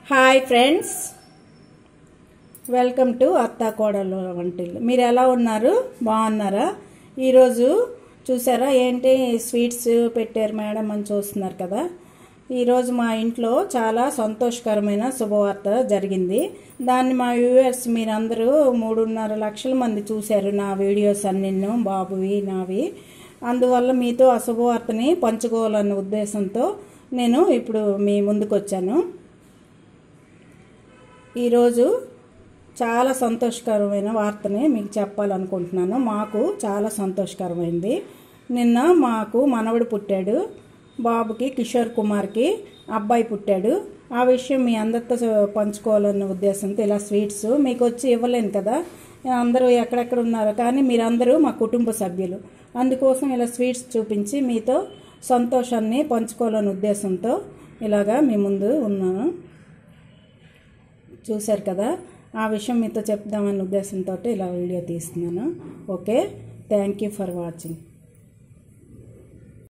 hi friends welcome to అత్తా కోడలు వంటిల్లు మీరు ఎలా ఉన్నారు బాగున్నారా ఈరోజు చూసారా ఏంటి స్వీట్స్ పెట్టారు మేడం అని చూస్తున్నారు కదా ఈరోజు మా ఇంట్లో చాలా సంతోషకరమైన శుభవార్త జరిగింది దాన్ని మా వ్యూవర్స్ మీరందరూ మూడున్నర లక్షల మంది చూశారు నా వీడియోస్ అన్నిన్ను బాబువి నావి అందువల్ల మీతో ఆ శుభవార్తని పంచుకోవాలన్న ఉద్దేశంతో నేను ఇప్పుడు మీ ముందుకు వచ్చాను ఈరోజు చాలా సంతోషకరమైన వార్తని మీకు చెప్పాలనుకుంటున్నాను మాకు చాలా సంతోషకరమైంది నిన్న మాకు మనవడు పుట్టాడు బాబుకి కిషోర్ కుమార్కి అబ్బాయి పుట్టాడు ఆ విషయం మీ అందరితో పంచుకోవాలన్న ఉద్దేశంతో ఇలా స్వీట్స్ మీకు వచ్చి ఇవ్వలేను కదా అందరూ ఎక్కడెక్కడ ఉన్నారు కానీ మీరందరూ మా కుటుంబ సభ్యులు అందుకోసం ఇలా స్వీట్స్ చూపించి మీతో సంతోషాన్ని పంచుకోవాలనే ఉద్దేశంతో ఇలాగా మీ ముందు ఉన్నాను చూశారు కదా ఆ విషయం మీతో చెప్దామనే ఉద్దేశంతో ఇలా వీడియో తీస్తున్నాను okay thank you for watching